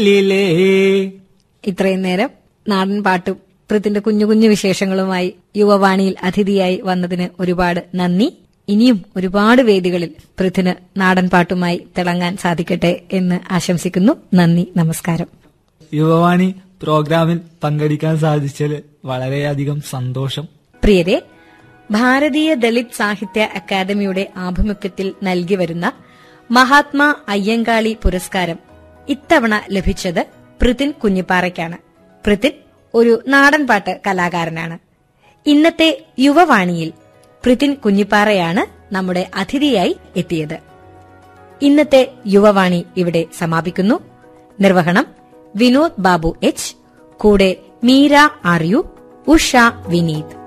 ലീലേ ഇത്രയും നേരം നാടൻ പാട്ടും പൃഥിന്റെ കുഞ്ഞു കുഞ്ഞു വിശേഷങ്ങളുമായി യുവവാണിയിൽ അതിഥിയായി വന്നതിന് ഒരുപാട് നന്ദി ഇനിയും ഒരുപാട് വേദികളിൽ പൃഥിന് നാടൻ പാട്ടുമായി തിളങ്ങാൻ സാധിക്കട്ടെ എന്ന് ആശംസിക്കുന്നു നന്ദി നമസ്കാരം യുവവാണി പ്രോഗ്രാമിൽ പങ്കെടുക്കാൻ സാധിച്ചതിൽ വളരെയധികം സന്തോഷം പ്രിയരെ ഭാരതീയ ദളിത് സാഹിത്യ അക്കാദമിയുടെ ആഭിമുഖ്യത്തിൽ നൽകി വരുന്ന മഹാത്മാ അയ്യങ്കാളി പുരസ്കാരം ഇത്തവണ ലഭിച്ചത് പൃഥിൻ കുഞ്ഞിപ്പാറയ്ക്കാണ് പൃഥിൻ ഒരു നാടൻപാട്ട് കലാകാരനാണ് ഇന്നത്തെ യുവവാണിയിൽ പൃഥിൻ കുഞ്ഞിപ്പാറയാണ് നമ്മുടെ അതിഥിയായി എത്തിയത് ഇന്നത്തെ യുവവാണി ഇവിടെ സമാപിക്കുന്നു നിർവഹണം വിനോദ് ബാബു എച്ച് കൂടെ മീര ആർ യു ഉഷ വിനീത്